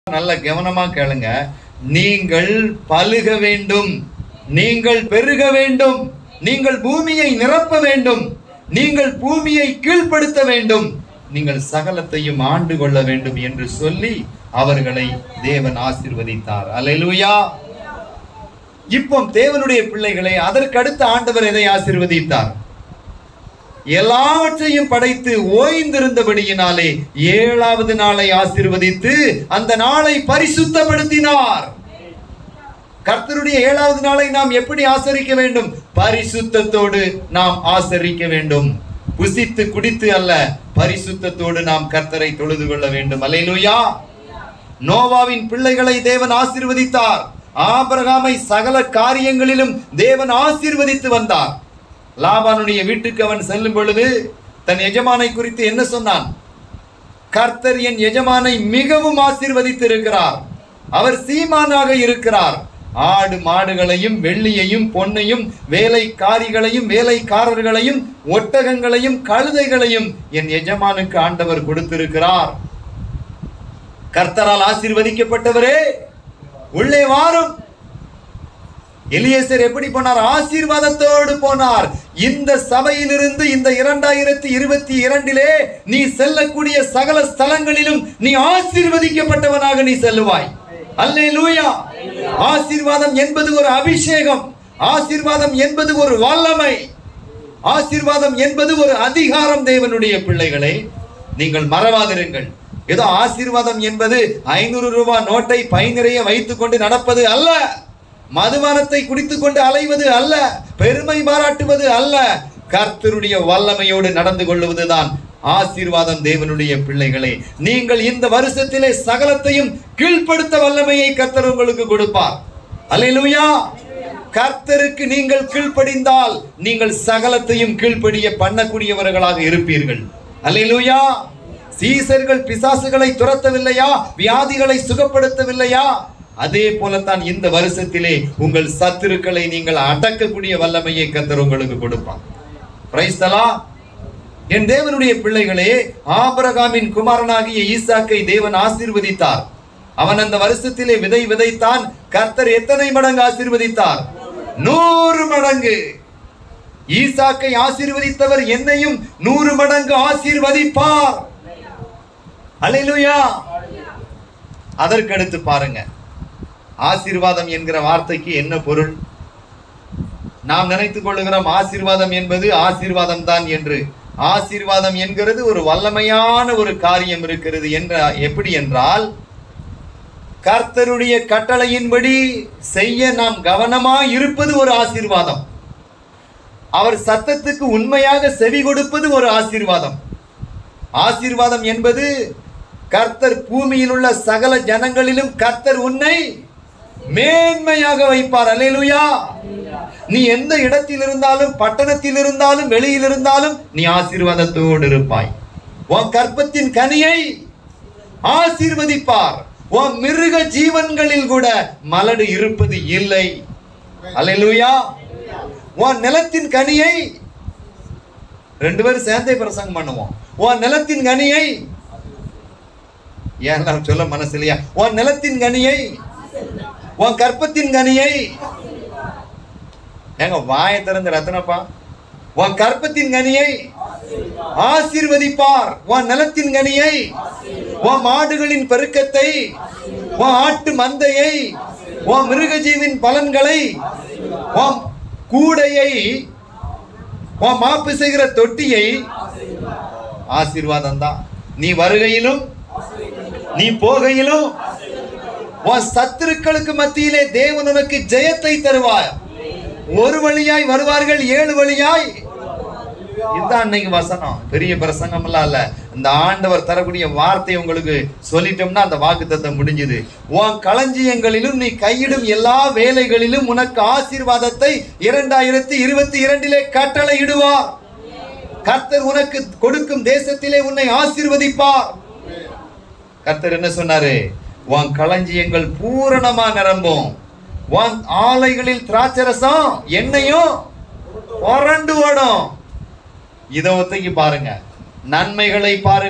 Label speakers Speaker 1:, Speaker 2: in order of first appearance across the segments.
Speaker 1: நல்ல கவனமா கேளுங்க நீங்கள் பலுக வேண்டும் நீங்கள் பெருக வேண்டும் நீங்கள் பூமியை நிரப்ப வேண்டும் நீங்கள் பூமியை கீழ்ப்படுத்த வேண்டும் நீங்கள் சகலத்தையும் ஆண்டு கொள்ள வேண்டும் என்று சொல்லி அவர்களை தேவன் ஆசீர்வதித்தார் அல்லேலூயா இப்போ தேவனுடைய பிள்ளைகளை அதற்கடுத்த ஆண்டவர் எதை ஆசீர்வதித்தார் எல்லாவற்றையும் படைத்து ஓய்ந்திருந்தபடியினாலே ஏழாவது நாளை ஆசீர்வதித்து அந்த நாளை பரிசுத்தப்படுத்தினார் கர்த்தருடைய ஏழாவது நாளை நாம் எப்படி ஆசரிக்க வேண்டும் பரிசுத்தத்தோடு நாம் ஆசரிக்க வேண்டும் புசித்து குடித்து அல்ல பரிசுத்தத்தோடு நாம் கர்த்தரை தொழுது கொள்ள வேண்டும் அல்லேலூயா நோவாவின் பிள்ளைகளை தேவன் ஆசீர்வதித்தார் ஆபிரகாமை சகல காரியங்களிலும் தேவன் ஆசீர்வதித்து வந்தார் லாபானுடைய வீட்டுக்கு அவன் செல்லும் பொழுது தன் எஜமானை குறித்து என்ன சொன்னான் கர்த்தர் என் எஜமானை மிகவும் ஆசீர்வதித்து இருக்கிறார் அவர் சீமானாக இருக்கிறார் ஆடு மாடுகளையும் வெள்ளியையும் பொன்னையும் வேலைக்காரிகளையும் வேலைக்காரர்களையும் ஒட்டகங்களையும் கழுதைகளையும் என் எஜமானுக்கு ஆண்டவர் கொடுத்திருக்கிறார் கர்த்தரால் ஆசீர்வதிக்கப்பட்டவரே உள்ளே வாரும் எலியேசர் எப்படி போனார் ஆசீர்வாதத்தோடு போனார் இந்த சபையிலிருந்து இந்த இரண்டாயிரத்தி இருபத்தி இரண்டிலே நீ செல்லக்கூடிய சகல ஸ்தலங்களிலும் நீ ஆசீர்வதிக்கப்பட்டவனாக நீ செல்லுவாய் அல்லேலூயா ஆசீர்வாதம் என்பது ஒரு அபிஷேகம் ஆசீர்வாதம் என்பது ஒரு வல்லமை ஆசீர்வாதம் என்பது ஒரு அதிகாரம் தேவனுடைய பிள்ளைகளை நீங்கள் மறவாதிருங்கள் ஏதோ ஆசீர்வாதம் என்பது ஐநூறு ரூபாய் நோட்டை பை நிறைய வைத்துக் கொண்டு நடப்பது அல்ல மதுபானத்தை குடித்துக் கொண்டு அலைவது அல்ல பெருமை பாராட்டுவது அல்ல கர்த்தருடைய வல்லமையோடு நடந்து கொள்வதுதான் ஆசீர்வாதம் தேவனுடைய பிள்ளைகளே நீங்கள் இந்த வருஷத்திலே சகலத்தையும் கீழ்ப்படுத்த வல்லமையை கர்த்தர் உங்களுக்கு கொடுப்பார் அல்லேலூயா கர்த்தருக்கு நீங்கள் கீழ்ப்படிந்தால் நீங்கள் சகலத்தையும் கீழ்ப்படிய பண்ணக்கூடியவர்களாக இருப்பீர்கள் அல்லேலூயா சீசர்கள் பிசாசுகளை துரத்தவில்லையா வியாதிகளை சுகப்படுத்தவில்லையா அதே போலத்தான் இந்த வருஷத்திலே உங்கள் சத்துருக்களை நீங்கள் அடக்கக்கூடிய வல்லமையை கர்த்தர் உங்களுக்கு கொடுப்பார் பிரைஸ்தலா என் தேவனுடைய பிள்ளைகளே ஆபிரகாமின் குமாரனாகிய ஈசாக்கை தேவன் ஆசீர்வதித்தார் அவன் அந்த வருஷத்திலே விதை விதைத்தான் கர்த்தர் எத்தனை மடங்கு ஆசீர்வதித்தார் நூறு மடங்கு ஈசாக்கை ஆசீர்வதித்தவர் என்னையும் நூறு மடங்கு ஆசீர்வதிப்பார் அல்லேலூயா அதற்கடுத்து பாருங்க ஆசீர்வாதம் என்கிற வார்த்தைக்கு என்ன பொருள் நாம் நினைத்துக் கொள்ளுகிறோம் ஆசீர்வாதம் என்பது ஆசீர்வாதம் தான் என்று ஆசீர்வாதம் என்கிறது ஒரு வல்லமையான ஒரு காரியம் இருக்கிறது என்ற எப்படி என்றால் கர்த்தருடைய கட்டளையின்படி செய்ய நாம் கவனமாய் இருப்பது ஒரு ஆசீர்வாதம் அவர் சத்தத்துக்கு உண்மையாக செவி கொடுப்பது ஒரு ஆசீர்வாதம் ஆசீர்வாதம் என்பது கர்த்தர் பூமியில் உள்ள சகல ஜனங்களிலும் கர்த்தர் உன்னை மேன்மையாக வைப்பார் அல்லேலூயா நீ எந்த இடத்தில் இருந்தாலும் பட்டணத்தில் இருந்தாலும் வெளியில் இருந்தாலும் நீ ஆசீர்வாதத்தோடு இருப்பாய் உன் கற்பத்தின் கனியை ஆசீர்வதிப்பார் உன் மிருக ஜீவன்களில் கூட மலடு இருப்பது இல்லை அல்லேலூயா உன் நிலத்தின் கனியை ரெண்டு பேரும் சேர்ந்தே பிரசங்கம் பண்ணுவோம் உன் நிலத்தின் கனியை ஏன் சொல்ல மனசு இல்லையா உன் நிலத்தின் கனியை உன் கற்பத்தின் கனியை ஏங்க வாயை திறந்து ரத்தனப்பா உன் கற்பத்தின் கனியை ஆசீர்வதிப்பார் உன் நிலத்தின் கனியை உன் மாடுகளின் பெருக்கத்தை உன் ஆட்டு மந்தையை உன் மிருகஜீவின் பலன்களை உன் கூடையை உன் மாப்பு செய்கிற தொட்டியை ஆசீர்வாதம் தான் நீ வருகையிலும் நீ போகையிலும் உன் சத்துருக்களுக்கு மத்தியிலே தேவன் உனக்கு ஜெயத்தை தருவார் ஒரு வழியாய் வருவார்கள் ஏழு வழியாய் இதுதான் அன்னைக்கு வசனம் பெரிய பிரசங்கம் எல்லாம் இல்ல இந்த ஆண்டவர் தரக்கூடிய வார்த்தை உங்களுக்கு சொல்லிட்டோம்னா அந்த வாக்கு முடிஞ்சுது உன் களஞ்சியங்களிலும் நீ கையிடும் எல்லா வேலைகளிலும் உனக்கு ஆசீர்வாதத்தை இரண்டாயிரத்தி இருபத்தி இரண்டிலே கட்டளை இடுவார் கர்த்தர் உனக்கு கொடுக்கும் தேசத்திலே உன்னை ஆசீர்வதிப்பார் கர்த்தர் என்ன சொன்னாரு உன் களஞ்சியங்கள் பூரணமா நிரம்பும் உன் ஆலைகளில் திராட்சரசம் எண்ணெயும் வறண்டு ஓடும் இதை ஒத்தைக்கு பாருங்க நன்மைகளை பாருங்க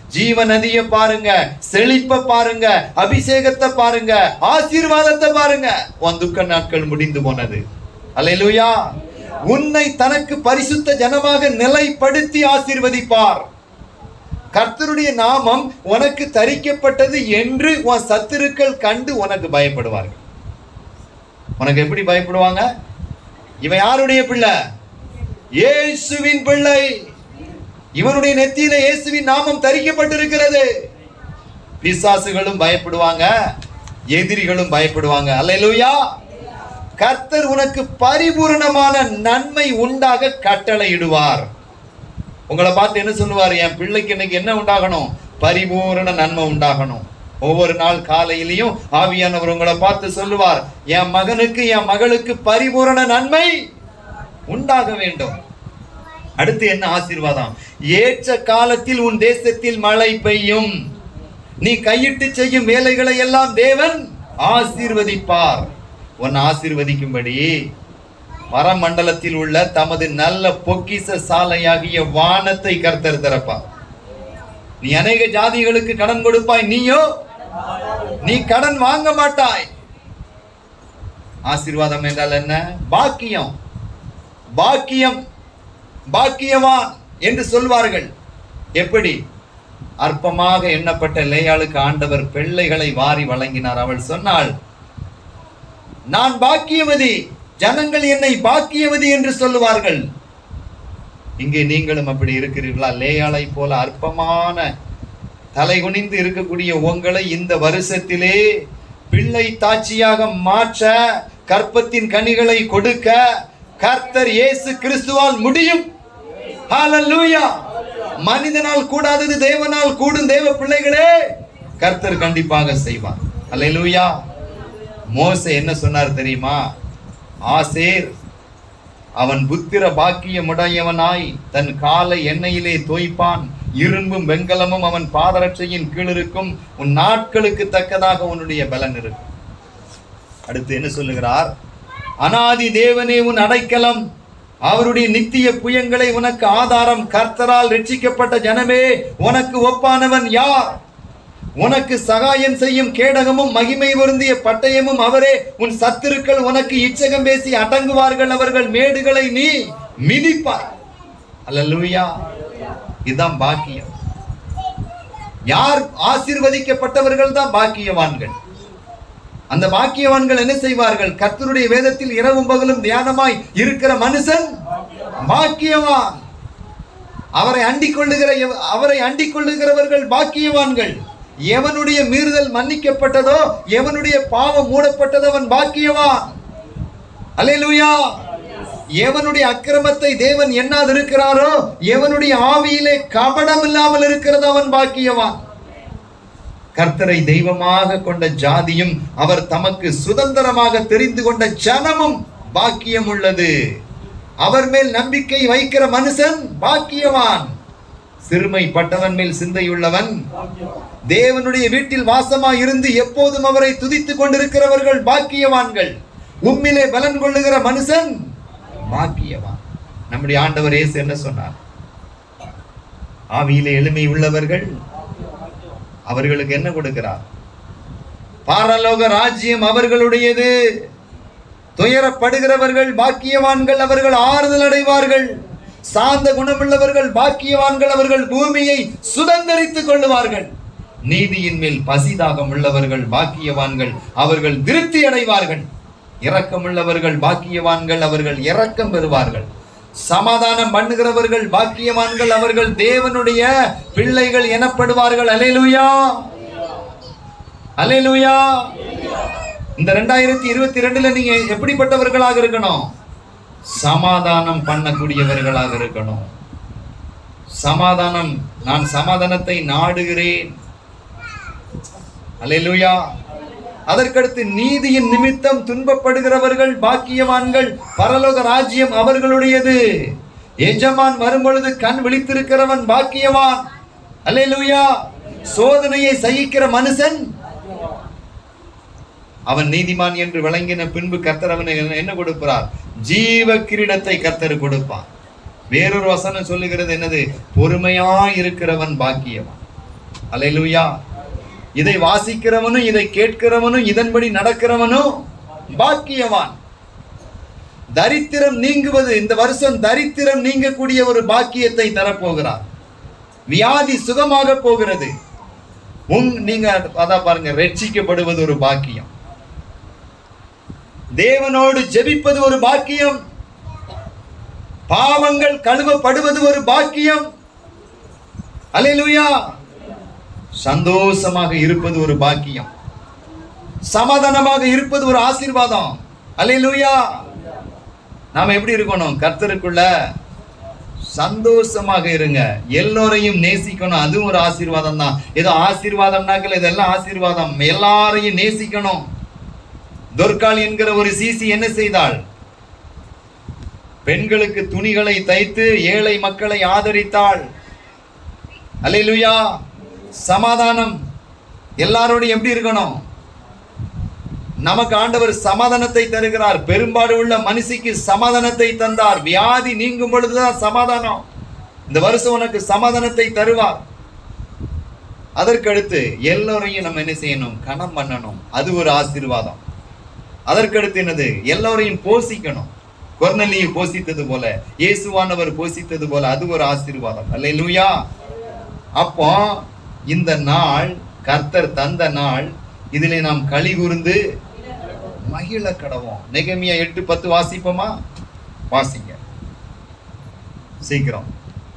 Speaker 1: ஜீவ நதியை பாருங்க செழிப்ப பாருங்க அபிஷேகத்தை பாருங்க ஆசீர்வாதத்தை பாருங்க உன் துக்க நாட்கள் முடிந்து போனது அல்லேலூயா உன்னை தனக்கு பரிசுத்த ஜனமாக நிலைப்படுத்தி ஆசீர்வதிப்பார் கர்த்தருடைய நாமம் உனக்கு தரிக்கப்பட்டது என்று உன் சத்துருக்கள் கண்டு உனக்கு பயப்படுவார்கள் உனக்கு எப்படி பயப்படுவாங்க இவன் யாருடைய பிள்ளை இயேசுவின் பிள்ளை இவனுடைய நெத்தியில இயேசுவின் நாமம் தரிக்கப்பட்டிருக்கிறது பிசாசுகளும் பயப்படுவாங்க எதிரிகளும் பயப்படுவாங்க அல்லேலூயா கர்த்தர் உனக்கு பரிபூரணமான நன்மை உண்டாக கட்டளையிடுவார் உங்களை பார்த்து என்ன சொல்லுவார் என் பிள்ளைக்கு இன்னைக்கு என்ன உண்டாகணும் பரிபூரண நன்மை உண்டாகணும் ஒவ்வொரு நாள் காலையிலையும் ஆவியானவர் உங்களை பார்த்து சொல்லுவார் என் மகனுக்கு என் மகளுக்கு பரிபூரண நன்மை உண்டாக வேண்டும் அடுத்து என்ன ஆசீர்வாதம் ஏற்ற காலத்தில் உன் தேசத்தில் மழை பெய்யும் நீ கையிட்டு செய்யும் வேலைகளை எல்லாம் தேவன் ஆசீர்வதிப்பார் உன்னை ஆசீர்வதிக்கும்படி பரமண்டலத்தில் உள்ள தமது நல்ல பொக்கிச சாலையாகிய வானத்தை கர்த்தர் திறப்பார் நீ அநேக ஜாதிகளுக்கு கடன் கொடுப்பாய் நீயோ நீ கடன் வாங்க மாட்டாய் ஆசீர்வாதம் என்றால் என்ன பாக்கியம் பாக்கியம் பாக்கியவான் என்று சொல்வார்கள் எப்படி அற்பமாக எண்ணப்பட்ட லேயாளுக்கு ஆண்டவர் பிள்ளைகளை வாரி வழங்கினார் அவள் சொன்னாள் நான் பாக்கியவதி ஜனங்கள் என்னை பாக்கியவதி என்று சொல்லுவார்கள் இங்கே நீங்களும் அப்படி இருக்கிறீர்களா லேயாளை போல அற்பமான தலை குனிந்து இருக்கக்கூடிய உங்களை இந்த வருஷத்திலே பிள்ளை தாட்சியாக மாற்ற கற்பத்தின் கனிகளை கொடுக்க கர்த்தர் இயேசு கிறிஸ்துவால் முடியும் ஹalleluya மனிதனால் கூடாதது தேவனால் கூடும் தேவ பிள்ளைகளே கர்த்தர் கண்டிப்பாக செய்வார் அல்லேலூயா மோசே என்ன சொன்னார் தெரியுமா ஆசேர் அவன் புத்திர பாக்கியமுடையவனாய் தன் காலை எண்ணெயிலே தோய்ப்பான் இரும்பும் வெண்கலமும் அவன் பாதரட்சையின் கீழ் இருக்கும் உன் நாட்களுக்கு தக்கதாக உன்னுடைய பலன் இருக்கும் அடுத்து என்ன சொல்லுகிறார் அனாதி தேவனே உன் அடைக்கலம் அவருடைய நித்திய புயங்களை உனக்கு ஆதாரம் கர்த்தரால் ரட்சிக்கப்பட்ட ஜனமே உனக்கு ஒப்பானவன் யார் உனக்கு சகாயம் செய்யும் கேடகமும் மகிமை பொருந்திய பட்டயமும் அவரே உன் சத்துருக்கள் உனக்கு இச்சகம் பேசி அடங்குவார்கள் அவர்கள் மேடுகளை நீ மிதிப்பாய் அல்லேலூயா இதுதான் பாக்கியம் யார் ஆசீர்வதிக்கப்பட்டவர்கள் தான் பாக்கியவான்கள் அந்த பாக்கியவான்கள் என்ன செய்வார்கள் கர்த்தருடைய வேதத்தில் இரவும் பகலும் தியானமாய் இருக்கிற மனுஷன் பாக்கியவான் அவரை அண்டிக் கொள்ளுகிற எவ- அவரை அண்டிக் கொள்ளுகிறவர்கள் பாக்கியவான்கள் எவனுடைய மீறுதல் மன்னிக்கப்பட்டதோ எவனுடைய பாவம் மூடப்பட்டதோ அவன் பாக்கியவான் அல்லேலூயா எவனுடைய அக்கிரமத்தை தேவன் எண்ணாதிருக்கிறாரோ எவனுடைய ஆவியிலே கபடம் இல்லாமல் இருக்கிறதோ அவன் பாக்கியவான் கர்த்தரை தெய்வமாக கொண்ட ஜாதியும் அவர் தமக்கு சுதந்திரமாக தெரிந்து கொண்ட ஜனமும் பாக்கியம் உள்ளது அவர் மேல் நம்பிக்கை வைக்கிற மனுஷன் பாக்கியவான் சிறுமைப்பட்டவன் மேல் சிந்தையுள்ளவன் தேவனுடைய வீட்டில் வாசமாய் இருந்து எப்போதும் அவரை துதித்துக் கொண்டிருக்கிறவர்கள் பாக்கியவான்கள் உம்மிலே பலன் கொள்ளுகிற மனுஷன் பாக்கியவான் நம்முடைய ஆண்டவர் இயேசு என்ன சொன்னார் ஆவியிலே எளிமை உள்ளவர்கள் அவர்களுக்கு என்ன கொடுக்கிறார் பாரலோக ராஜ்யம் அவர்களுடையது துயரப்படுகிறவர்கள் பாக்கியவான்கள் அவர்கள் ஆறுதல் அடைவார்கள் சாந்த குணமுள்ளவர்கள் பாக்கியவான்கள் அவர்கள் பூமியை சுதந்தரித்துக் கொள்ளுவார்கள் நீதியின் மேல் பசிதாகம் உள்ளவர்கள் பாக்கியவான்கள் அவர்கள் திருப்தி அடைவார்கள் இரக்கமுள்ளவர்கள் பாக்கியவான்கள் அவர்கள் இரக்கம் பெறுவார்கள் சமாதானம் பண்ணுகிறவர்கள் பாக்கியவான்கள் அவர்கள் தேவனுடைய பிள்ளைகள் எனப்படுவார்கள் அலையலுயா அலையலுயா இந்த ரெண்டாயிரத்தி இருபத்தி ரெண்டுல நீங்க எப்படிப்பட்டவர்களாக இருக்கணும் சமாதானம் பண்ணக்கூடியவர்களாக இருக்கணும் சமாதானம் நான் சமாதானத்தை நாடுகிறேன் அல்லேலூயா அதற்கடுத்து நீதியின் நிமித்தம் துன்பப்படுகிறவர்கள் பாக்கியவான்கள் பரலோக ராஜ்யம் அவர்களுடையது எஜமான் வரும்பொழுது கண் விழித்திருக்கிறவன் பாக்கியவான் அல்லேலூயா சோதனையை சகிக்கிற மனுஷன் அவன் நீதிமான் என்று விளங்கின பின்பு கர்த்தர் அவனுக்கு என்ன கொடுக்கிறார் ஜீவ கிரீடத்தை கர்த்தர் கொடுப்பான் வேறொரு வசனம் சொல்லுகிறது என்னது பொறுமையா இருக்கிறவன் பாக்கியவான் அல்லேலூயா இதை வாசிக்கிறவனும் இதை கேட்கிறவனும் இதன்படி நடக்கிறவனும் பாக்கியவான் தரித்திரம் நீங்குவது இந்த வருஷம் தரித்திரம் நீங்கக்கூடிய ஒரு பாக்கியத்தை தரப்போகிறார் வியாதி சுகமாக போகிறது உங் நீங்க அதான் பாருங்க ரட்சிக்கப்படுவது ஒரு பாக்கியம் தேவனோடு ஜெபிப்பது ஒரு பாக்கியம் பாவங்கள் கழுவப்படுவது ஒரு பாக்கியம் அல்லேலூயா சந்தோஷமாக இருப்பது ஒரு பாக்கியம் சமாதானமாக இருப்பது ஒரு ஆசீர்வாதம் அல்லேலூயா நாம எப்படி இருக்கணும் கர்த்தருக்குள்ள சந்தோஷமாக இருங்க எல்லோரையும் நேசிக்கணும் அதுவும் ஒரு ஆசீர்வாதம் தான் ஏதோ ஆசீர்வாதம்னாக்கல இதெல்லாம் ஆசீர்வாதம் எல்லாரையும் நேசிக்கணும் துர்காள் என்கிற ஒரு சிசி என்ன செய்தாள் பெண்களுக்கு துணிகளை தைத்து ஏழை மக்களை ஆதரித்தாள் அல்லேலூயா சமாதானம் எல்லாரோடும் எப்படி இருக்கணும் நமக்கு ஆண்டவர் சமாதானத்தை தருகிறார் பெரும்பாடு உள்ள மனுஷிக்கு சமாதானத்தை தந்தார் வியாதி நீங்கும் பொழுதுதான் சமாதானம் இந்த வருஷம் உனக்கு சமாதானத்தை தருவார் அதற்கடுத்து எல்லோரையும் நம்ம என்ன செய்யணும் கணம் பண்ணணும் அது ஒரு ஆசீர்வாதம் அதற்கடுத்து என்னது எல்லோரையும் போஷிக்கணும் கொர்நலியை போஷித்தது போல இயேசுவானவர் போஷித்தது போல அது ஒரு ஆசீர்வாதம் அல்லேலூயா அப்போ இந்த நாள் கர்த்தர் தந்த நாள் இதிலே நாம் களி கூர்ந்து மகிழ கடவோம் நெகமியா எட்டு பத்து வாசிப்போமா வாசிங்க சீக்கிரம்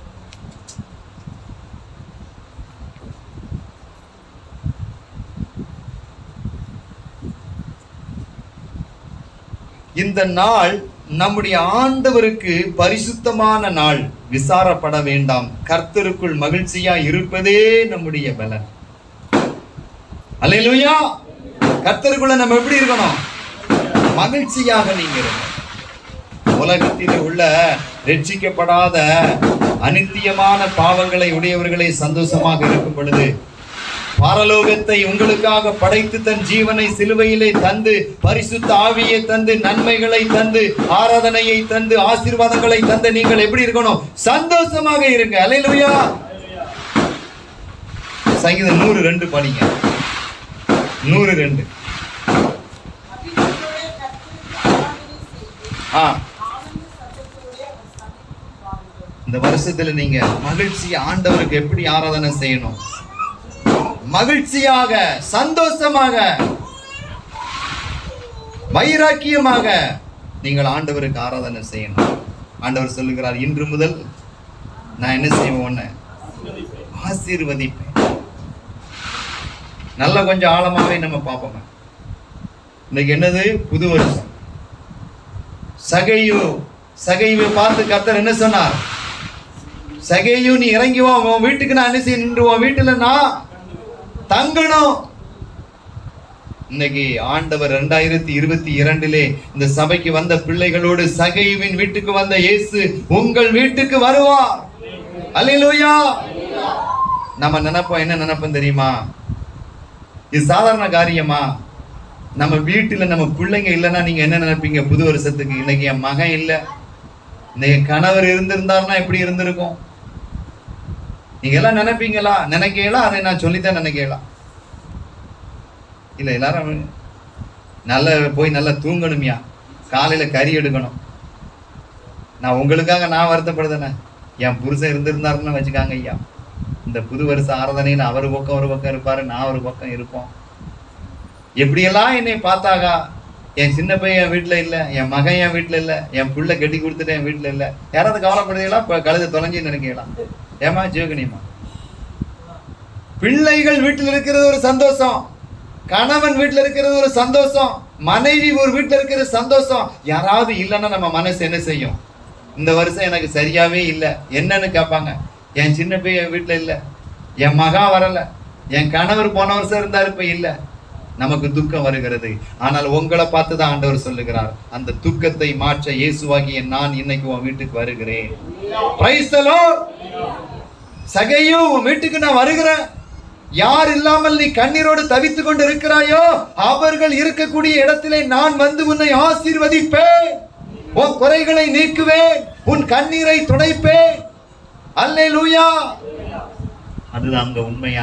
Speaker 1: இந்த நாள் நம்முடைய ஆண்டவருக்கு பரிசுத்தமான நாள் விசாரப்பட வேண்டாம் கர்த்தருக்குள் மகிழ்ச்சியா இருப்பதே நம்முடைய பலன் அல்லேலூயா கர்த்தருக்குள்ள நம்ம எப்படி இருக்கணும் மகிழ்ச்சியாக நீங்க இருக்கணும் உலகத்திலே உள்ள ரட்சிக்கப்படாத அனித்தியமான பாவங்களை உடையவர்களை சந்தோஷமாக இருக்கும் பொழுது பரலோகத்தை உங்களுக்காக படைத்து தன் ஜீவனை சிலுவையிலே தந்து பரிசுத்த ஆவியை தந்து நன்மைகளை தந்து ஆராதனையை தந்து ஆசீர்வாதங்களை தந்து நீங்கள் எப்படி இருக்கணும் சந்தோஷமாக இருங்க அல்லேலூயா சங்கீதம் நூறு ரெண்டு படிங்க நூறு ரெண்டு
Speaker 2: அபிஷேகத்தோடே கர்த்தருக்கு ஆராதனை செய்து,
Speaker 1: ஆ
Speaker 2: ஆனந்த சத்தத்தோடே அவர் சந்நிதியில் வாருங்கள்.
Speaker 1: இந்த வருஷத்துல நீங்க மகிழ்ச்சி ஆண்டவருக்கு எப்படி ஆராதனை செய்யணும் மகிழ்ச்சியாக சந்தோஷமாக வைராக்கியமாக நீங்கள் ஆண்டவருக்கு ஆராதனை செய்யணும் ஆண்டவர் சொல்லுகிறார் இன்று முதல் நான் என்ன செய்வேன் உன்னை ஆசீர்வதிப்பேன் நல்லா கொஞ்சம் ஆழமாவே நம்ம பார்ப்போம் இன்னைக்கு என்னது புது வருஷம் சகையு சகையுவை பார்த்து கர்த்தர் என்ன சொன்னார் சகையு நீ இறங்கி வா உன் வீட்டுக்கு நான் என்ன செய்ய நின்று உன் வீட்டுல நான் தங்கணும் இன்னைக்கு ஆண்டவர் ரெண்டாயிரத்தி இருபத்தி இரண்டிலே இந்த சபைக்கு வந்த பிள்ளைகளோடு சகையுவின் வீட்டுக்கு வந்த இயேசு உங்கள் வீட்டுக்கு வருவார் அல்லேலூயா நம்ம நினைப்போம் என்ன நினைப்போம் தெரியுமா இது சாதாரண காரியமா நம்ம வீட்டுல நம்ம பிள்ளைங்க இல்லைன்னா நீங்க என்ன நினைப்பீங்க புது வருஷத்துக்கு இன்னைக்கு என் மகன் இல்லை இன்னைக்கு கணவர் இருந்திருந்தாருன்னா எப்படி இருந்திருக்கும் நீங்க எல்லாம் நினைப்பீங்களா நினைக்கலாம் அதை நான் சொல்லித்தான் நினைக்கலாம் இல்ல எல்லாரும் நல்ல போய் நல்லா தூங்கணும்யா காலையில கறி எடுக்கணும் நான் உங்களுக்காக நான் வருத்தப்படுதேனே என் புருஷன் இருந்திருந்தாருன்னு வச்சுக்காங்க ஐயா இந்த புது வருஷ ஆராதனையில் அவர் பக்கம் ஒரு பக்கம் இருப்பாரு நான் ஒரு பக்கம் இருப்போம் எப்படியெல்லாம் என்னை பார்த்தாகா என் சின்ன பையன் என் வீட்டில் இல்லை என் மகன் என் வீட்டில் இல்லை என் புள்ள கட்டி கொடுத்துட்டு என் வீட்டில் இல்லை யாராவது கவலைப்படுறீங்களா இப்போ கழுத தொலைஞ்சுன்னு நினைக்கலாம் ஏமா ஜீவகனியம்மா பிள்ளைகள் வீட்டில் இருக்கிறது ஒரு சந்தோஷம் கணவன் வீட்டில் இருக்கிறது ஒரு சந்தோஷம் மனைவி ஒரு வீட்டில் இருக்கிற சந்தோஷம் யாராவது இல்லைன்னா நம்ம மனசு என்ன செய்யும் இந்த வருஷம் எனக்கு சரியாவே இல்லை என்னன்னு கேட்பாங்க என் சின்ன பையன் வீட்டில் இல்லை என் மகா வரல என் கணவர் போன வருஷம் இருந்தார் இப்ப இல்லை நமக்கு துக்கம் வருகிறது ஆனால் உங்களை பார்த்து தான் ஆண்டவர் சொல்லுகிறார் அந்த துக்கத்தை மாற்ற இயேசுவாகிய நான் இன்னைக்கு உன் வீட்டுக்கு வருகிறேன் Praise the Lord. சகையோ உன் வீட்டுக்கு நான் வருகிறேன் யார் இல்லாமல் நீ கண்ணீரோடு தவித்துக் கொண்டு இருக்கிறாயோ அவர்கள் இருக்கக்கூடிய இடத்திலே நான் வந்து உன்னை ஆசீர்வதிப்பேன் உன் குறைகளை நீக்குவேன் உன் கண்ணீரை துடைப்பேன் அல்லேலூயா அதுதான் அங்க உண்மையான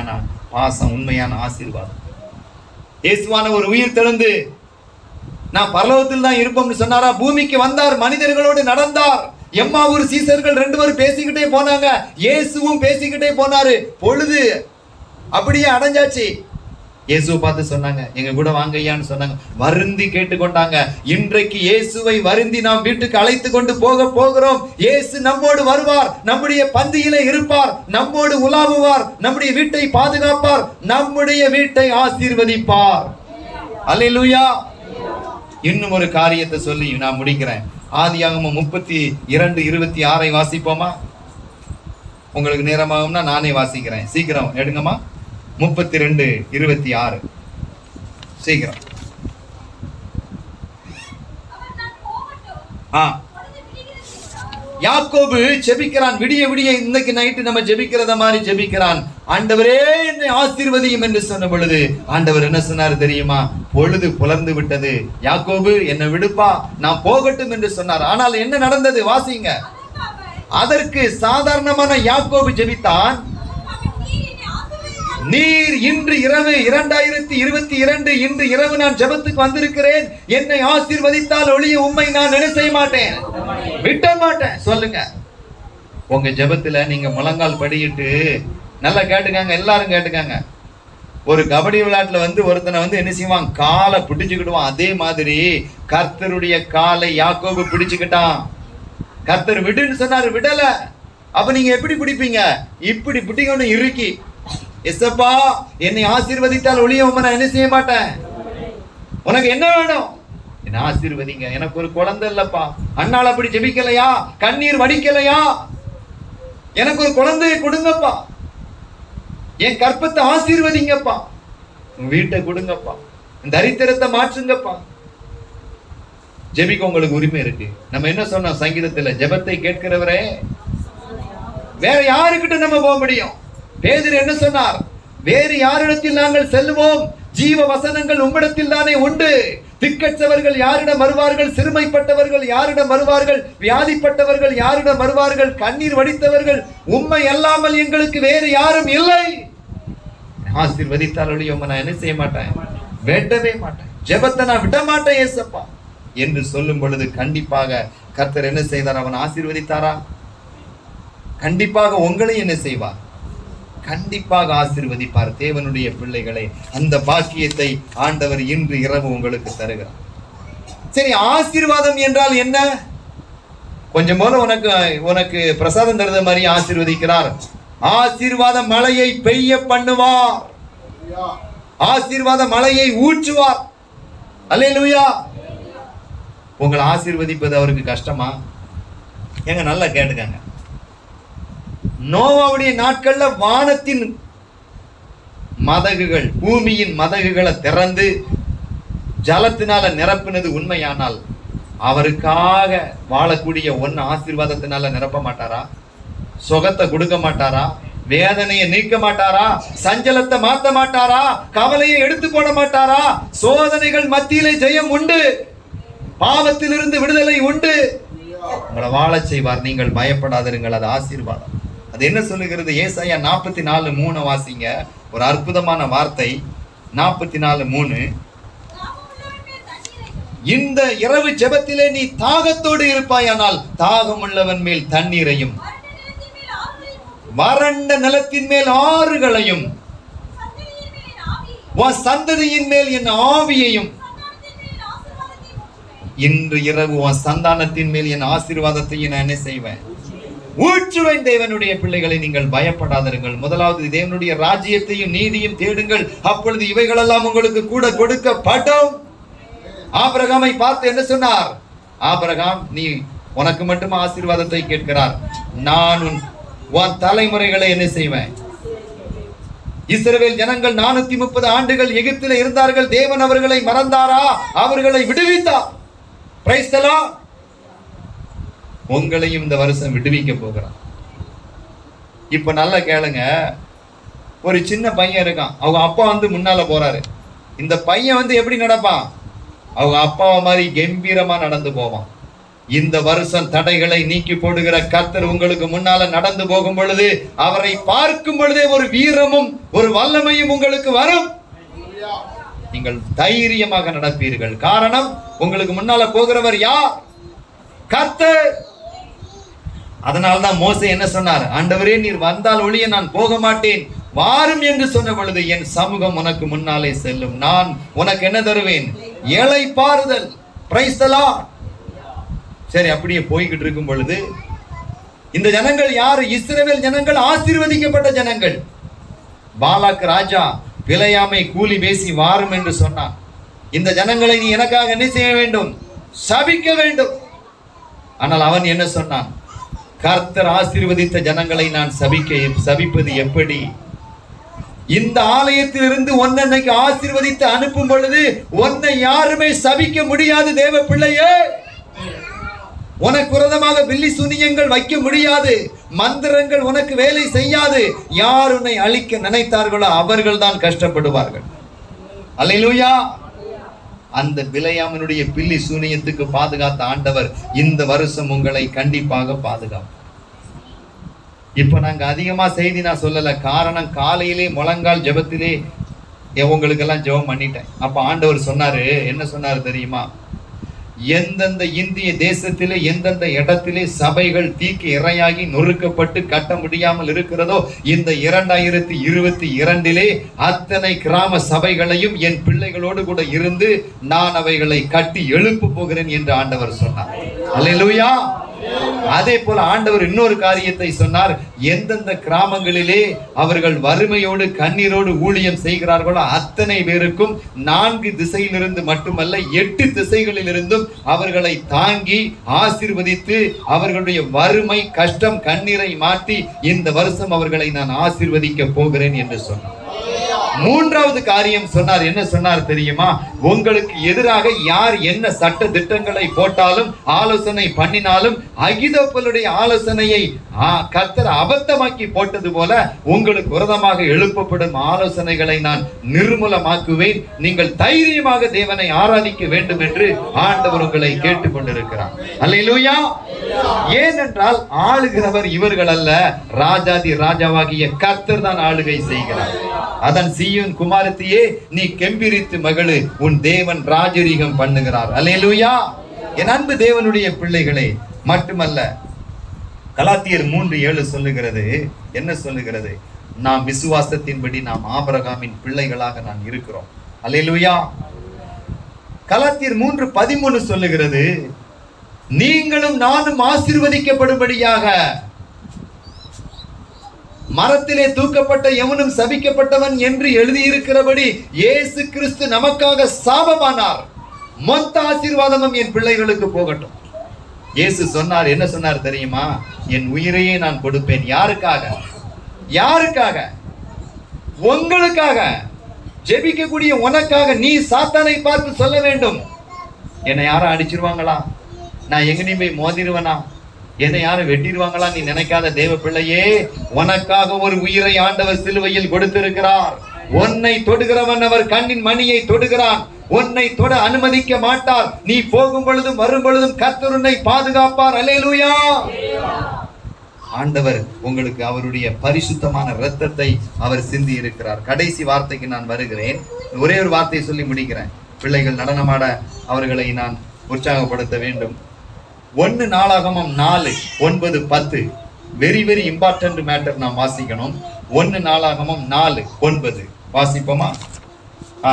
Speaker 1: பாசம் உண்மையான ஆசீர்வாதம் இயேசுவான ஒரு உயிர் தெழுந்து நான் பரலோகத்தில் தான் இருப்போம்னு சொன்னாரா பூமிக்கு வந்தார் மனிதர்களோடு நடந்தார் எம்மா ஒரு சீசர்கள் ரெண்டு பேரும் பேசிக்கிட்டே போனாங்க இயேசுவும் பேசிக்கிட்டே போனாரு பொழுது அப்படியே அடைஞ்சாச்சு இயேசுவை பார்த்து சொன்னாங்க எங்க கூட வாங்க ஐயான்னு சொன்னாங்க வருந்தி கேட்டுக்கொண்டாங்க இன்றைக்கு இயேசுவை வருந்தி நாம் வீட்டுக்கு அழைத்து கொண்டு போக போகிறோம் இயேசு நம்மோடு வருவார் நம்முடைய பந்தியிலே இருப்பார் நம்மோடு உலாவுவார் நம்முடைய வீட்டை பாதுகாப்பார் நம்முடைய வீட்டை ஆசீர்வதிப்பார் அல்லேலூயா இன்னும் ஒரு காரியத்தை சொல்லி நான் முடிக்கிறேன் ஆதியாகமம் முப்பத்தி இரண்டு இருபத்தி ஆறை வாசிப்போமா உங்களுக்கு நேரமாகும்னா நானே வாசிக்கிறேன் சீக்கிரம் எடுங்கம்மா முப்பத்தி ரெண்டு இருபத்தி ஆறு சீக்கிரம்
Speaker 2: அவர் நான் போகட்டும்
Speaker 1: ஆ
Speaker 2: பொழுது விடிகிறது என்றார்.
Speaker 1: யாக்கோபு ஜெபிக்கிறான் விடிய விடிய இன்னைக்கு நைட்டு நம்ம ஜெபிக்கிறத மாதிரி ஜெபிக்கிறான் ஆண்டவரே என்னை ஆசீர்வதியும் என்று சொன்ன பொழுது ஆண்டவர் என்ன சொன்னார் தெரியுமா பொழுது புலர்ந்து விட்டது யாக்கோபு என்னை விடுப்பா நான் போகட்டும் என்று சொன்னார் ஆனால் என்ன நடந்தது வாசிங்க
Speaker 2: அதற்கு அவர்,
Speaker 1: அதற்கு சாதாரணமான யாக்கோபு ஜெபித்தான்
Speaker 2: அதற்காக நீர் என்னை ஆசீர்வதித்தால்
Speaker 1: நீர் இன்று இரவு இரண்டாயிரத்தி இருபத்தி இரண்டு இன்று இரவு நான் ஜெபத்துக்கு வந்திருக்கிறேன் என்னை ஆசீர்வதித்தால் ஒளிய உண்மை நான் என்ன செய்ய மாட்டேன் விட்ட மாட்டேன் சொல்லுங்க உங்க ஜெபத்துல நீங்க முழங்கால் படியிட்டு நல்லா கேட்டுக்காங்க எல்லாரும் கேட்டுக்காங்க ஒரு கபடி விளையாட்டுல வந்து ஒருத்தனை வந்து என்ன செய்வான் காலை பிடிச்சுக்கிடுவான் அதே மாதிரி கர்த்தருடைய காலை யாக்கோபு பிடிச்சுக்கிட்டான் கர்த்தர் விடுன்னு சொன்னாரு விடல அப்ப நீங்க எப்படி பிடிப்பீங்க இப்படி பிடிக்கணும் இறுக்கி எஸ்ஸப்பா என்னை ஆசீர்வதித்தால் ஒளிய உம்மை நான் என்ன செய்ய மாட்டேன் உனக்கு என்ன வேணும் என்ன ஆசீர்வதிங்க எனக்கு ஒரு குழந்தை இல்லப்பா அண்ணால் அப்படி ஜெபிக்கலையா கண்ணீர் வடிக்கலையா எனக்கு ஒரு குழந்தையை கொடுங்கப்பா என் கற்பத்தை ஆசீர்வதிங்கப்பா உங்க வீட்டை கொடுங்கப்பா இந்த தரித்திரத்தை மாற்றுங்கப்பா ஜெபிக்க உங்களுக்கு உரிமை இருக்கு நம்ம என்ன சொன்னோம் சங்கீதத்துல ஜெபத்தை கேட்கிறவரே வேற யாருக்கிட்ட நம்ம போக முடியும் பேதர் என்ன சொன்னார் வேறு யாரிடத்தில் நாங்கள் செல்லுவோம் ஜீவ வசனங்கள் உம்மிடத்தில் தானே உண்டு திக்கற்றவர்கள் யாரிடம் வருவார்கள் சிறுமைப்பட்டவர்கள் யாரிடம் வருவார்கள் வியாதிப்பட்டவர்கள் யாரிடம் வருவார்கள் கண்ணீர் வடித்தவர்கள் உண்மை அல்லாமல் எங்களுக்கு வேறு யாரும் இல்லை ஆசீர்வதித்தால் ஒழிய உம்மை நான் என்ன செய்ய மாட்டேன் வேண்டவே மாட்டேன் ஜெபத்தை நான் விட மாட்டேன் ஏசப்பா என்று சொல்லும் பொழுது கண்டிப்பாக கர்த்தர் என்ன செய்தார் அவன் ஆசீர்வதித்தாரா கண்டிப்பாக உங்களையும் என்ன செய்வார் கண்டிப்பாக ஆசீர்வதிப்பார் தேவனுடைய பிள்ளைகளை அந்த பாக்கியத்தை ஆண்டவர் இன்று இரவு உங்களுக்கு தருகிறார் சரி ஆசீர்வாதம் என்றால் என்ன கொஞ்சம் போல உனக்கு உனக்கு பிரசாதம் தருத மாதிரி ஆசீர்வதிக்கிறார் ஆசீர்வாத மழையை பெய்ய பண்ணுவார் ஆசீர்வாத மழையை ஊற்றுவார் அல்லேலூயா உங்களை ஆசீர்வதிப்பது அவருக்கு கஷ்டமா ஏங்க நல்லா கேட்டுக்கங்க நோவாவுடைய நாட்கள்ல வானத்தின் மதகுகள் பூமியின் மதகுகளை திறந்து ஜலத்தினால நிரப்பினது உண்மையானால் அவருக்காக வாழக்கூடிய ஒன்னு ஆசீர்வாதத்தினால நிரப்ப மாட்டாரா சுகத்தை கொடுக்க மாட்டாரா வேதனையை நீக்க மாட்டாரா சஞ்சலத்தை மாத்த மாட்டாரா கவலையை எடுத்து போட மாட்டாரா சோதனைகள் மத்தியிலே ஜெயம் உண்டு பாவத்திலிருந்து விடுதலை உண்டு உங்களை வாழச் செய்வார் நீங்கள் பயப்படாதிருங்கள் அது ஆசீர்வாதம் அது என்ன சொல்லுகிறது ஏசாயா நாற்பத்தி நாலு மூணு வாசிங்க ஒரு அற்புதமான வார்த்தை நாற்பத்தி நாலு மூணு
Speaker 2: தாகமுள்ளவன் மேல் தண்ணீரையும்,
Speaker 1: இந்த இரவு ஜெபத்திலே நீ தாகத்தோடு இருப்பாயானால் தாகம் உள்ளவன் மேல் தண்ணீரையும்
Speaker 2: வறண்ட நிலத்தின் மேல் ஆறுகளையும்
Speaker 1: வறண்ட நிலத்தின் மேல் ஆறுகளையும்
Speaker 2: சந்ததியின் மேல் என் ஆவியையும்
Speaker 1: உன் சந்ததியின் மேல் என் ஆவியையும்
Speaker 2: சந்தானத்தின் மேல் என் ஆசீர்வாதத்தையும் ஊற்றுவேன்.
Speaker 1: இன்று இரவு உன் சந்தானத்தின் மேல் என் ஆசீர்வாதத்தையும் நான் என்ன செய்வேன் ஊற்றுவேன் தேவனுடைய பிள்ளைகளை நீங்கள் பயப்படாதிருங்கள் முதலாவது தேவனுடைய ராஜ்யத்தையும் நீதியும் தேடுங்கள் அப்பொழுது இவைகளெல்லாம் உங்களுக்கு கூட கொடுக்கப்படும் ஆபிரகாமை பார்த்து என்ன சொன்னார் ஆபிரகாம் நீ உனக்கு மட்டும் ஆசீர்வாதத்தை கேட்கிறார் நான் உன் உன் தலைமுறைகளை என்ன செய்வேன் இஸ்ரவேல் ஜனங்கள் நானூத்தி முப்பது ஆண்டுகள் எகிப்தில் இருந்தார்கள் தேவன் அவர்களை மறந்தாரா அவர்களை விடுவித்தார் Praise the Lord. உங்களையும் இந்த வருஷம் விடுவிக்க போகிறார் இப்ப நல்லா கேளுங்க ஒரு சின்ன பையன் இருக்கான் அவங்க அப்பா வந்து முன்னால போறாரு இந்த பையன் வந்து எப்படி நடப்பான் அவங்க அப்பாவை மாதிரி கம்பீரமா நடந்து போவான் இந்த வருஷம் தடைகளை நீக்கி போடுகிற கர்த்தர் உங்களுக்கு முன்னால நடந்து போகும் பொழுது அவரை பார்க்கும் பொழுதே ஒரு வீரமும் ஒரு வல்லமையும் உங்களுக்கு வரும் நீங்கள் தைரியமாக நடப்பீர்கள் காரணம் உங்களுக்கு முன்னால போகிறவர் யார் கர்த்தர் அதனால்தான் மோசே என்ன சொன்னார் ஆண்டவரே நீர் வந்தால் ஒழிய நான் போக மாட்டேன் வாரும் என்று சொன்ன பொழுது என் சமூகம் உனக்கு முன்னாலே செல்லும் நான் உனக்கு என்ன தருவேன் ஏழை பாறுதல் பிரைஸ் சரி அப்படியே போய்கிட்டு இருக்கும் பொழுது இந்த ஜனங்கள் யாரு இஸ்ரவேல் ஜனங்கள் ஆசீர்வதிக்கப்பட்ட ஜனங்கள் பாலாக் ராஜா பிழையாமை கூலி பேசி வாரும் என்று சொன்னான் இந்த ஜனங்களை நீ எனக்காக என்ன செய்ய வேண்டும் சபிக்க வேண்டும் ஆனால் அவன் என்ன சொன்னான் கர்த்தர் ஆசீர்வதித்த ஜனங்களை நான் சபிக்க சபிப்பது எப்படி இந்த ஆலயத்திலிருந்து உன்னை இன்னைக்கு ஆசீர்வதித்து அனுப்பும் பொழுது உன்னை யாருமே சபிக்க முடியாது தேவ பிள்ளையே உனக்கு விரதமாக வில்லி சுனியங்கள் வைக்க முடியாது மந்திரங்கள் உனக்கு வேலை செய்யாது யார் உன்னை அழிக்க நினைத்தார்களோ அவர்கள் தான் கஷ்டப்படுவார்கள் அல்லேலூயா அந்த பிழையாமனுடைய பில்லி சூனியத்துக்கு பாதுகாத்த ஆண்டவர் இந்த வருஷம் உங்களை கண்டிப்பாக பாதுகாப்பார் இப்ப நாங்க அதிகமா செய்தி நான் சொல்லல காரணம் காலையிலே முழங்கால் ஜெபத்திலே உங்களுக்கெல்லாம் ஜெபம் பண்ணிட்டேன் அப்ப ஆண்டவர் சொன்னாரு என்ன சொன்னாரு தெரியுமா எந்தெந்த இந்திய தேசத்திலே எந்தெந்த இடத்திலே சபைகள் தீக்கு இரையாகி நொறுக்கப்பட்டு கட்ட முடியாமல் இருக்கிறதோ இந்த இரண்டாயிரத்தி இருபத்தி இரண்டிலே அத்தனை கிராம சபைகளையும் என் பிள்ளைகளோடு கூட இருந்து நான் அவைகளை கட்டி எழுப்ப போகிறேன் என்று ஆண்டவர் சொன்னார் அல்லேலூயா அதே போல ஆண்டவர் இன்னொரு காரியத்தை சொன்னார் எந்தெந்த கிராமங்களிலே அவர்கள் வறுமையோடு கண்ணீரோடு ஊழியம் செய்கிறார்களோ அத்தனை பேருக்கும் நான்கு திசையிலிருந்து மட்டுமல்ல எட்டு திசைகளிலிருந்தும் அவர்களை தாங்கி ஆசீர்வதித்து அவர்களுடைய வறுமை கஷ்டம் கண்ணீரை மாற்றி இந்த வருஷம் அவர்களை நான் ஆசீர்வதிக்க போகிறேன் என்று சொன்னார் மூன்றாவது காரியம் சொன்னார் என்ன சொன்னார் தெரியுமா உங்களுக்கு எதிராக யார் என்ன சட்ட திட்டங்களை போட்டாலும் ஆலோசனை பண்ணினாலும் அகிதோப்பலுடைய ஆலோசனையை ஆ, கர்த்தர் அபத்தமாக்கி போட்டது போல உங்களுக்கு விரதமாக எழுப்பப்படும் ஆலோசனைகளை நான் நிர்மூலமாக்குவேன் நீங்கள் தைரியமாக தேவனை ஆராதிக்க வேண்டும் என்று ஆண்டவர் உங்களை கேட்டுக்கொண்டிருக்கிறார் அல்லேலூயா ஏனென்றால் ஆளுகிறவர் இவர்கள் அல்ல ராஜாதி ராஜாவாகிய கர்த்தர் தான் ஆளுகை செய்கிறார் அதன் சீயோன் குமாரத்தியே நீ கெம்பிரித்து மகளு உன் தேவன் ராஜரீகம் பண்ணுகிறார் அல்லேலூயா என் அன்பு தேவனுடைய பிள்ளைகளே மட்டுமல்ல கலாத்தியர் மூன்று ஏழு சொல்லுகிறது என்ன சொல்லுகிறது நாம் விசுவாசத்தின்படி நாம் ஆபரகாமின் பிள்ளைகளாக நாம் இருக்கிறோம் அல்லேலூயா கலாத்தியர் மூன்று பதிமூணு சொல்லுகிறது நீங்களும் நானும் ஆசீர்வதிக்கப்படும்படியாக மரத்திலே தூக்கப்பட்ட எவனும் சபிக்கப்பட்டவன் என்று எழுதியிருக்கிறபடி இயேசு கிறிஸ்து நமக்காக சாபமானார் மொத்த ஆசீர்வாதமும் என் பிள்ளைகளுக்கு போகட்டும் இயேசு சொன்னார் என்ன சொன்னார் தெரியுமா என் உயிரையே நான் கொடுப்பேன் யாருக்காக யாருக்காக உங்களுக்காக ஜெபிக்கக்கூடிய உனக்காக நீ சாத்தானை பார்த்து சொல்ல வேண்டும் என்னை யாரும் அடிச்சிருவாங்களா நான் எங்கனையும் போய் மோதிருவனா என்னை யாரும் வெட்டிடுவாங்களா நீ நினைக்காத தேவ பிள்ளையே உனக்காக ஒரு உயிரை ஆண்டவர் சிலுவையில் கொடுத்திருக்கிறார் உன்னை தொடுகிறவன் அவர் கண்ணின் மணியை தொடுகிறான் உன்னை தொட அனுமதிக்க மாட்டார் நீ போகும் பொழுதும் வரும் பொழுதும் கர்த்தர் உன்னை பாதுகாப்பார் அல்லேலூயா ஆண்டவர் உங்களுக்கு அவருடைய பரிசுத்தமான இரத்தத்தை அவர் சிந்தி இருக்கிறார் கடைசி வார்த்தைக்கு நான் வருகிறேன் ஒரே ஒரு வார்த்தையை சொல்லி முடிக்கிறேன் பிள்ளைகள் நடனமாட அவர்களை நான் உற்சாகப்படுத்த வேண்டும் ஒன்னு நாளாகமம் நாலு ஒன்பது பத்து வெரி வெரி இம்பார்ட்டன்ட் மேட்டர் நாம் வாசிக்கணும் ஒன்னு நாளாகமம் நாலு ஒன்பது வாசிப்போமா ஆ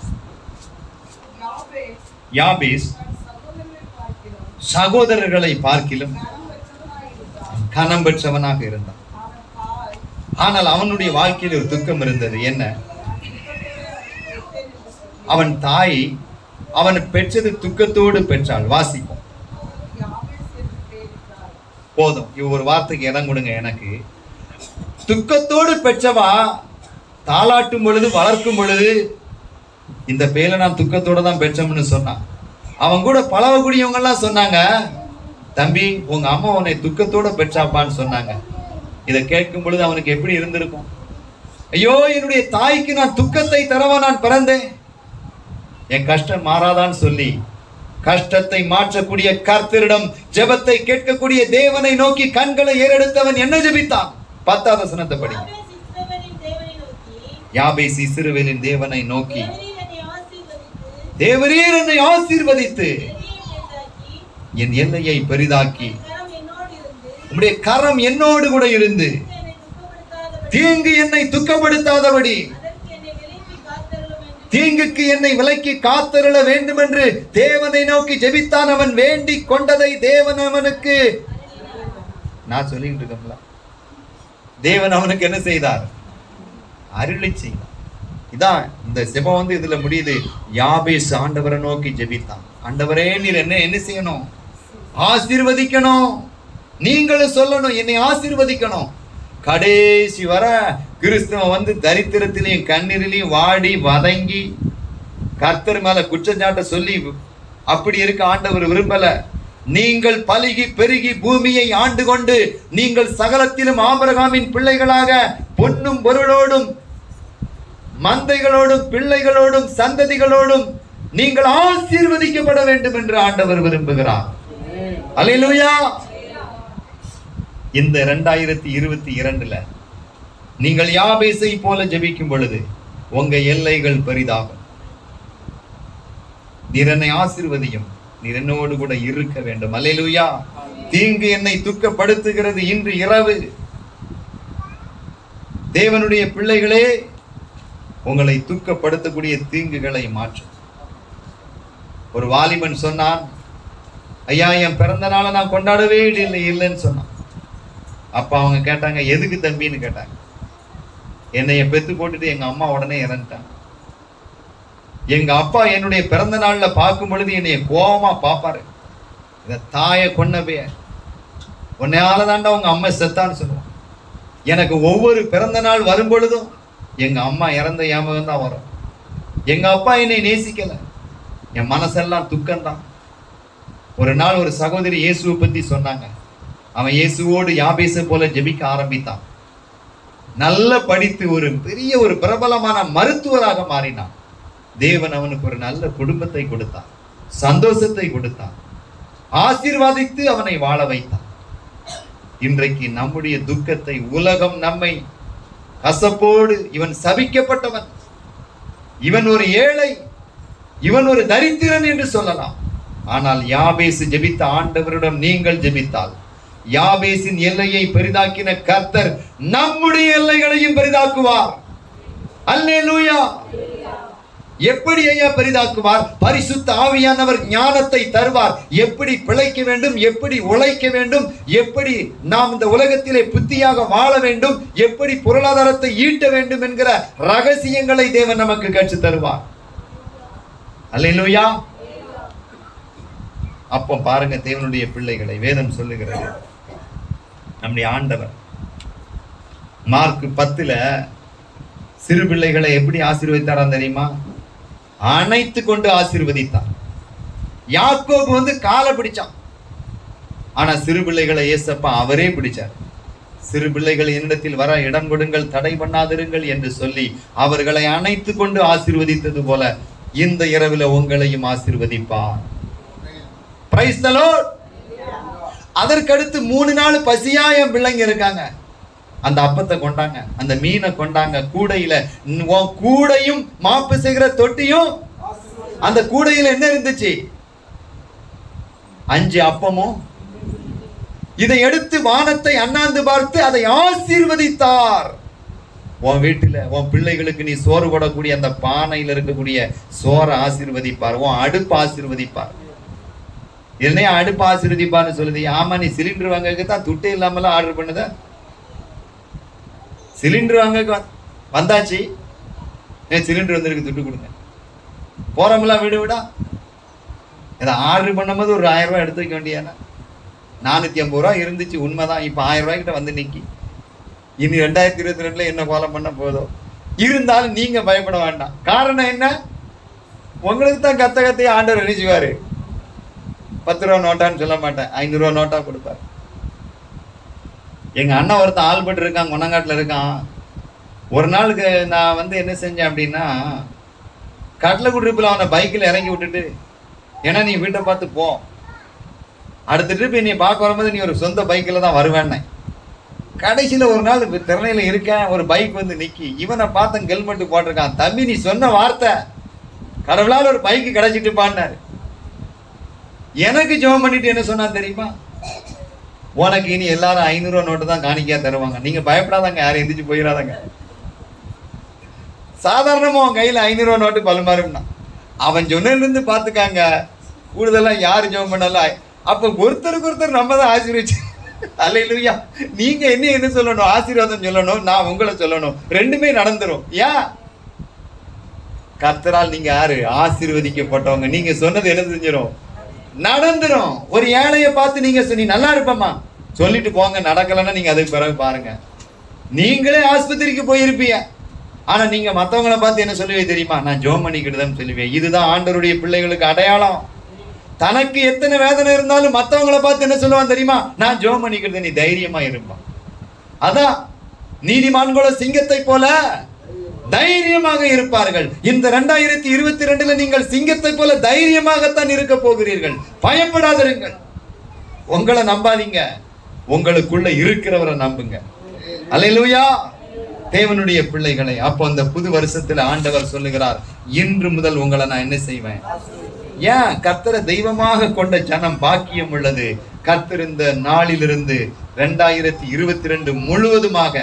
Speaker 2: யாபேஸ்
Speaker 1: யாபேஸ்
Speaker 2: தன் சகோதரரை பார்க்கிறோம்
Speaker 1: சகோதரர்களை பார்க்கிலும்
Speaker 2: கனம் பெற்றவனாயிருந்தான்
Speaker 1: கனம் பெற்றவனாக இருந்தான்
Speaker 2: அவன் தாய்
Speaker 1: ஆனால் அவனுடைய வாழ்க்கையில் ஒரு துக்கம் இருந்தது என்ன
Speaker 2: பெற்றேன் என்று சொல்லி
Speaker 1: அவன் தாய் அவன் பெற்றது துக்கத்தோடு பெற்றாள் வாசிப்போம்
Speaker 2: யாபேஸ் என்று பெயரிட்டார்
Speaker 1: போதும் இவ ஒரு வார்த்தைக்கு இடம் கொடுங்க எனக்கு துக்கத்தோடு பெற்றவா தாளாட்டும் பொழுது வளர்க்கும் பொழுது இந்த பேரை நான் துக்கத்தோட தான் பெற்றோம்னு சொன்னான் அவன் கூட பழகக்கூடியவங்க எல்லாம் சொன்னாங்க தம்பி உங்க அம்மா உன்னை துக்கத்தோட பெற்றாப்பான்னு சொன்னாங்க இதை கேட்கும் பொழுது அவனுக்கு எப்படி இருந்திருக்கும் ஐயோ என்னுடைய தாய்க்கு நான் துக்கத்தை தரவா நான் பிறந்தேன் என் கஷ்டம் மாறாதான்னு சொல்லி கஷ்டத்தை மாற்றக்கூடிய கர்த்தரிடம் ஜெபத்தை கேட்கக்கூடிய தேவனை நோக்கி கண்களை ஏறெடுத்தவன் என்ன ஜெபித்தான் பத்தாவது வசனத்தை படிங்க
Speaker 2: யாபேஸ் இஸ்ரவேலின் தேவனை
Speaker 1: யாபேஸ் இஸ்ரவேலின் தேவனை
Speaker 2: நோக்கி
Speaker 1: நோக்கி
Speaker 2: தேவரீர் என்னை ஆசீர்வதித்து
Speaker 1: தேவரீர் என்னை ஆசீர்வதித்து
Speaker 2: பெரிய பெரிதாக்கி,
Speaker 1: என் எல்லையை பெரிதாக்கி
Speaker 2: கரம் என்னோடு இருந்து
Speaker 1: உம்முடைய கரம் என்னோடு கூட இருந்து
Speaker 2: என்னை துக்கப்படுத்தாதபடி,
Speaker 1: தீங்கு என்னை துக்கப்படுத்தாதபடி
Speaker 2: அதற்கு என்னை விலக்கி காத்தருளும் என்று
Speaker 1: தீங்குக்கு என்னை விலக்கி காத்தருள வேண்டும் என்று தேவனை நோக்கி ஜெபித்தான் அவன் வேண்டிக் கொண்டதை தேவன் அவனுக்கு நான் சொல்லிட்டு இருக்கோம்ல தேவன் அவனுக்கு என்ன செய்தார் அருளை செய்தார் இதான் இந்த ஜெபம் வந்து இதுல முடியுது யாபேஸ் ஆண்டவரை நோக்கி ஜெபித்தான் ஆண்டவரே நீர் என்ன என்ன செய்யணும் ஆசீர்வதிக்கணும் நீங்களும் சொல்லணும் என்னை ஆசீர்வதிக்கணும் கடைசி வர கிறிஸ்தவன் வந்து தரித்திரத்திலையும் கண்ணீரிலையும் வாடி வதங்கி கர்த்தர் மேல குற்றச்சாட்டை சொல்லி அப்படி இருக்க ஆண்டவர் விரும்பல நீங்கள் பலுகி பெருகி பூமியை ஆண்டு கொண்டு நீங்கள் சகலத்திலும் ஆபரகாமின் பிள்ளைகளாக பொன்னும் பொருளோடும் மந்தைகளோடும் பிள்ளைகளோடும் சந்ததிகளோடும் நீங்கள் ஆசீர்வதிக்கப்பட வேண்டும் என்று ஆண்டவர் விரும்புகிறார் அல்லேலூயா இந்த இரண்டாயிரத்தி இருபத்தி இரண்டுல நீங்கள் யாபேசை போல ஜெபிக்கும் பொழுது உங்க எல்லைகள் பெரிதாகும் நீர் என்னை ஆசீர்வதியும் நீர் என்னோடு கூட இருக்க வேண்டும் அல்லேலூயா தீங்கு என்னை துக்கப்படுத்துகிறது இன்று இரவு தேவனுடைய பிள்ளைகளே உங்களை துக்கப்படுத்தக்கூடிய தீங்குகளை மாற்றும் ஒரு வாலிபன் சொன்னான் ஐயா என் பிறந்த நாளை நான் கொண்டாடவே இல்லை இல்லைன்னு சொன்னான் அப்ப அவங்க கேட்டாங்க எதுக்கு தம்பின்னு கேட்டாங்க என்னைய பெத்து போட்டுட்டு எங்க அம்மா உடனே இறந்துட்டாங்க எங்க அப்பா என்னுடைய பிறந்த நாள்ல பார்க்கும் பொழுது என்னைய கோவமா பார்ப்பாரு இத தாயை கொன்ன பேர் உன்னையால தாண்டா உங்க அம்மா செத்தான்னு சொல்லுவான் எனக்கு ஒவ்வொரு பிறந்த நாள் வரும் பொழுதும் எங்க அம்மா இறந்த ஞாபகம் தான் வரும் எங்க அப்பா என்னை நேசிக்கல என் மனசெல்லாம் துக்கம்தான் ஒரு நாள் ஒரு சகோதரி இயேசுவை பத்தி சொன்னாங்க அவன் இயேசுவோடு யாபேசை போல ஜெபிக்க ஆரம்பித்தான் நல்ல படித்து ஒரு பெரிய ஒரு பிரபலமான மருத்துவராக மாறினான் தேவன் அவனுக்கு ஒரு நல்ல குடும்பத்தை கொடுத்தான் சந்தோஷத்தை கொடுத்தான் ஆசீர்வாதித்து அவனை வாழ வைத்தான் இன்றைக்கு நம்முடைய துக்கத்தை உலகம் நம்மை கசப்போடு இவன் சபிக்கப்பட்டவன் இவன் ஒரு ஏழை இவன் ஒரு தரித்திரன் என்று சொல்லலாம் ஆனால் யாபேசு ஜெபித்த ஆண்டவரிடம் நீங்கள் ஜெபித்தால் யாபேசின் எல்லையை பெரிதாக்கின கர்த்தர் நம்முடைய எல்லைகளையும் பெரிதாக்குவார் அல்லேலூயா எப்படி ஐயா பெரிதாக்குவார் பரிசுத்த ஆவியானவர் ஞானத்தை தருவார் எப்படி பிழைக்க வேண்டும் எப்படி உழைக்க வேண்டும் எப்படி நாம் இந்த உலகத்திலே புத்தியாக வாழ வேண்டும் எப்படி பொருளாதாரத்தை ஈட்ட வேண்டும் என்கிற ரகசியங்களை தேவன் நமக்கு கற்றுத் தருவார் அல்லேலூயா அப்போ பாருங்க தேவனுடைய பிள்ளைகளை வேதம் சொல்லுகிறது நம்முடைய ஆண்டவர் மார்க் பத்துல சிறு பிள்ளைகளை எப்படி ஆசீர்வதித்தாராம் தெரியுமா அணைத்து கொண்டு ஆசீர்வதித்தார் யாக்கோபு வந்து காலை பிடிச்சான் ஆனா சிறு பிள்ளைகளை ஏசப்பா அவரே பிடிச்சார் சிறு பிள்ளைகள் என்னிடத்தில் வர இடம் கொடுங்கள் தடை பண்ணாதிருங்கள் என்று சொல்லி அவர்களை அணைத்து கொண்டு ஆசீர்வதித்தது போல இந்த இரவுல உங்களையும் ஆசீர்வதிப்பார் Praise the Lord. அதற்கடுத்து மூணு நாள் பசியா என் பிள்ளைங்க இருக்காங்க அந்த அப்பத்தை கொண்டாங்க அந்த மீனை கொண்டாங்க கூடையில உன் உன் கூடையும் மாப்பு செய்கிற தொட்டியும் அந்த கூடையில என்ன இருந்துச்சு அஞ்சு அப்பமும் இதை எடுத்து வானத்தை அண்ணாந்து பார்த்து அதை ஆசீர்வதித்தார் உன் வீட்டுல உன் பிள்ளைகளுக்கு நீ சோறு போடக்கூடிய அந்த பானையில இருக்கக்கூடிய சோறை ஆசீர்வதிப்பார் உன் அடுப்பு ஆசீர்வதிப்பார் என்னைய அடுப்பு ஆசீர்வதிப்பார்னு சொல்லுது ஆமா நீ சிலிண்டர் வாங்கறதுக்கு தான் துட்டே இல்லாமலாம் ஆர்டர் பண்ணுத சிலிண்டர் வாங்க வந்தாச்சு ஏன் சிலிண்டர் வந்திருக்கு துட்டு கொடுங்க போறோம்லாம் வீடு விடா இதை ஆர்டர் பண்ணும்போது ஒரு ஆயிரம் ரூபாய் எடுத்து வைக்க வேண்டியானா நானூற்றி ஐம்பது ரூபா இருந்துச்சு உண்மைதான் இப்போ ஆயிரம் ரூபாய்க்கிட்ட வந்து நிக்கி இனி ரெண்டாயிரத்தி இருபத்தி ரெண்டுல என்ன கோலம் பண்ண போதும் இருந்தாலும் நீங்க பயப்பட வேண்டாம் காரணம் என்ன உங்களுக்கு தான் கத்த கத்தையே ஆண்டவர் நினைச்சுவாரு பத்து ரூபா நோட்டான்னு சொல்ல மாட்டேன் ஐநூறு ரூபா நோட்டா கொடுப்பாரு எங்க அண்ணன் ஒருத்தன் ஆல்பட்டு இருக்கான் கொணங்காட்டில் இருக்கான் ஒரு நாளுக்கு நான் வந்து என்ன செஞ்சேன் அப்படின்னா கடலக்குடிப்பில் அவனை பைக்கில் இறங்கி விட்டுட்டு ஏன்னா நீ வீட்டை பார்த்து போ அடுத்த ட்ரிப் நீ பார்க்க வரும்போது நீ ஒரு சொந்த பைக்கில் தான் வருவேன்னே கடைசியில் ஒரு நாள் திறனையில் இருக்கேன் ஒரு பைக் வந்து நிக்கி இவனை பார்த்தேன் ஹெல்மெட் போட்டிருக்கான் தம்பி நீ சொன்ன வார்த்தை கடவுளால் ஒரு பைக்கு கிடைச்சிட்டு பாடினாரு எனக்கு ஜெபம் பண்ணிட்டு என்ன சொன்னான் தெரியுமா உனக்கு இனி எல்லாரும் ஐநூறுவா நோட்டு தான் காணிக்கையா தருவாங்க நீங்க பயப்படாதாங்க யாரும் எந்திரிச்சு போயிடாதாங்க சாதாரணமா உன் கையில ஐநூறுவா நோட்டு பலுமாறும்னா அவன் சொன்னதுலேருந்து பார்த்துக்காங்க கூடுதலா யார் ஜெபம் பண்ணாலும் அப்போ ஒருத்தருக்கு ஒருத்தர் நம்ம தான் ஆசீர்வச்சு அல்லையா நீங்க என்ன என்ன சொல்லணும் ஆசீர்வாதம் சொல்லணும் நான் உங்களை சொல்லணும் ரெண்டுமே நடந்துரும் ஏன் கர்த்தரால் நீங்க யாரு ஆசீர்வதிக்கப்பட்டவங்க நீங்க சொன்னது என்ன செஞ்சிடும் நடந்துரும் ஒரு ஏழையை பார்த்து நீங்க சொன்னி நல்லா இருப்பம்மா சொல்லிட்டு போங்க நடக்கலைன்னா நீங்க அதுக்கு பிறகு பாருங்க நீங்களே ஆஸ்பத்திரிக்கு போயிருப்பீங்க ஆனா நீங்க மத்தவங்கள பார்த்து என்ன சொல்லுவே தெரியுமா நான் ஜோம் பண்ணிக்கிட்டுதான் சொல்லுவேன் இதுதான் ஆண்டவருடைய பிள்ளைகளுக்கு அடையாளம் தனக்கு எத்தனை வேதனை இருந்தாலும் மத்தவங்கள பார்த்து என்ன சொல்லுவான் தெரியுமா நான் ஜோம் பண்ணிக்கிறது நீ தைரியமா இருப்பான் அதான் நீதிமான்களோ சிங்கத்தை போல தைரியமாக இருப்பார்கள் இந்த ரெண்டாயிரத்தி இருபத்தி ரெண்டுல நீங்கள் சிங்கத்தை போல தைரியமாகத்தான் இருக்க போகிறீர்கள் பயப்படாதிருங்கள் உங்களை நம்பாதீங்க உங்களுக்குள்ள இருக்கிறவரை நம்புங்க அல்லேலூயா தேவனுடைய பிள்ளைகளை அப்போ அந்த புது வருஷத்துல ஆண்டவர் சொல்லுகிறார் இன்று முதல் உங்களை நான் என்ன செய்வேன் ஏன் கர்த்தரை தெய்வமாக கொண்ட ஜனம் பாக்கியம் உள்ளது கர்த்தர் இந்த நாளிலிருந்து ரெண்டாயிரத்தி இருபத்தி ரெண்டு முழுவதுமாக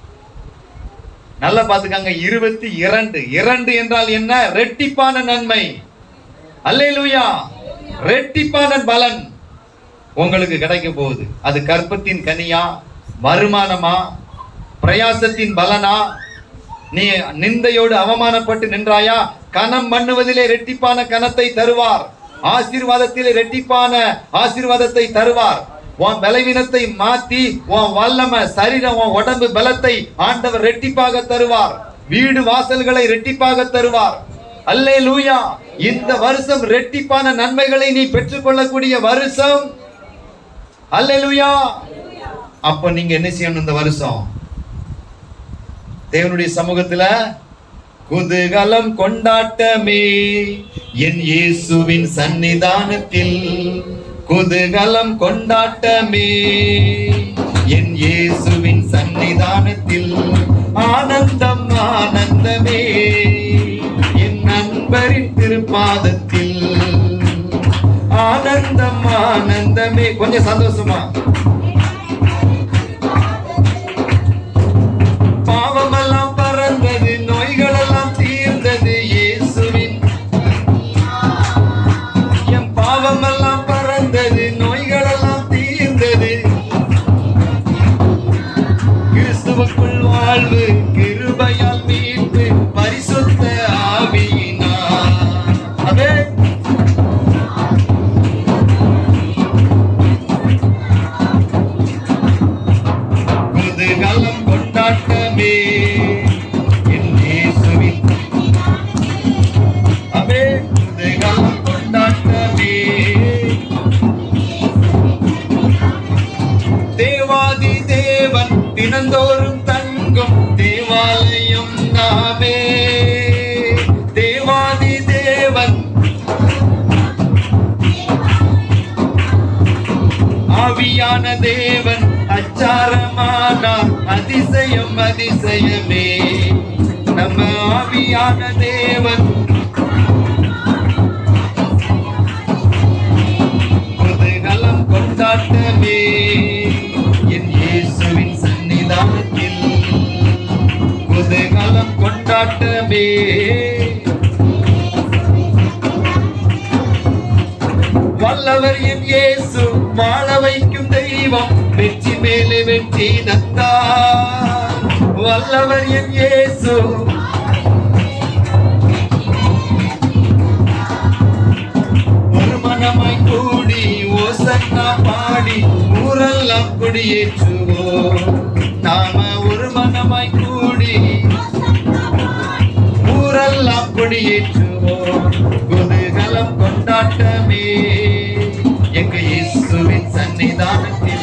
Speaker 1: நல்லா பாத்துக்காங்க இருபத்தி இரண்டு இரண்டு என்றால் என்ன ரெட்டிப்பான நன்மை அல்லேலூயா ரெட்டிப்பான பலன் உங்களுக்கு கிடைக்க போகுது அது கற்பத்தின் கனியா வருமானமா பிரயாசத்தின் பலனா நீ நிந்தையோடு அவமானப்பட்டு நின்றாயா கனம் பண்ணுவதிலே ரெட்டிப்பான கனத்தை தருவார் ஆசீர்வாதத்திலே ரெட்டிப்பான ஆசீர்வாதத்தை தருவார் உன் பலவீனத்தை மாத்தி உன் வல்லம சரீரம் உன் உடம்பு பலத்தை ஆண்டவர் ரெட்டிப்பாக தருவார் வீடு வாசல்களை ரெட்டிப்பாக தருவார் அல்லே லூயா இந்த வருஷம் ரெட்டிப்பான நன்மைகளை நீ பெற்றுக்கொள்ளக்கூடிய வருஷம் அல்லே லூயா அப்ப நீங்க என்ன செய்யணும் இந்த வருஷம் தேவனுடைய சமூகத்துல குதூகலம் கொண்டாட்டமே என் இயேசுவின் சன்னிதானத்தில் குதூகலம் கொண்டாட்டமே என் இயேசுவின் சன்னிதானத்தில் ஆனந்தம் ஆனந்தமே என் நண்பரின் திருப்பாதத்தில் ஆனந்தம் ஆனந்தமே கொஞ்சம் சந்தோஷமா பாவமெல்லாம் பறந்தது நோய்களெல்லாம் தீர்ந்தது இயேசுவின் என் பாவமெல்லாம் பறந்தது நோய்களெல்லாம் தீர்ந்தது கிறிஸ்துவுக்குள் வாழ்வு கிருபையால் மீட்பு பரிசுத்த ஆவியினார் அதே குதூகலம் கொண்டாட்டமே என் இயேசுவின் அவே குதூகலம் கொண்டாட்டமே தேவாதி தேவன் தினந்தோறும் தங்கும் தேவாலயம் நாமே தேவாதி தேவன் ஆவியான தேவன் அச்சாரமானார் அதிசயம் அதிசயமே நம்ம ஆவியான தேவன் குதூகலம் கொண்டாட்டமே என் இயேசுவின் சன்னிதானத்தில் குதூகலம் கொண்டாட்டமே வல்லவர் என் இயேசு வாழ வைக்கும் தெய்வம் வெற்றி மேலே வெற்றி தந்தார் வல்லவர் என் இயேசு ஒரு மனமாய் கூடி ஓசன்னா பாடி ஊரெல்லாம் குடியேற்றுவோம் நாம ஒரு மனமாய் கூடி ஊரெல்லாம் கொடியேற்றுவோம் குதூகலம் கொண்டாட்டமே எங்க இயேசுவின் சன்னிதானத்தில்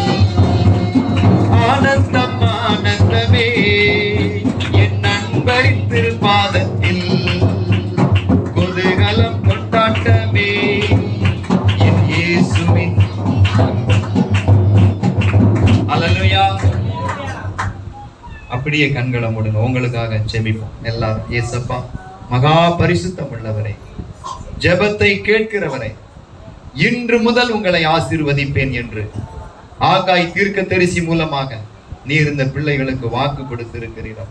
Speaker 1: ஆனந்தம் ஆனந்தமே என் நண்பரின் திருப்பாதத்தில் குதூகலம் கொண்டாட்டமே அப்படியே கண்களை மூடுங்க உங்களுக்காக ஜெபிப்போம் எல்லாரும் ஏசப்பா மகா பரிசுத்தம் உள்ளவரே ஜெபத்தை கேட்கிறவரே இன்று முதல் உங்களை ஆசீர்வதிப்பேன் என்று ஆகாய் தீர்க்க தரிசி மூலமாக நீர் இந்த பிள்ளைகளுக்கு வாக்கு கொடுத்திருக்கிறீர்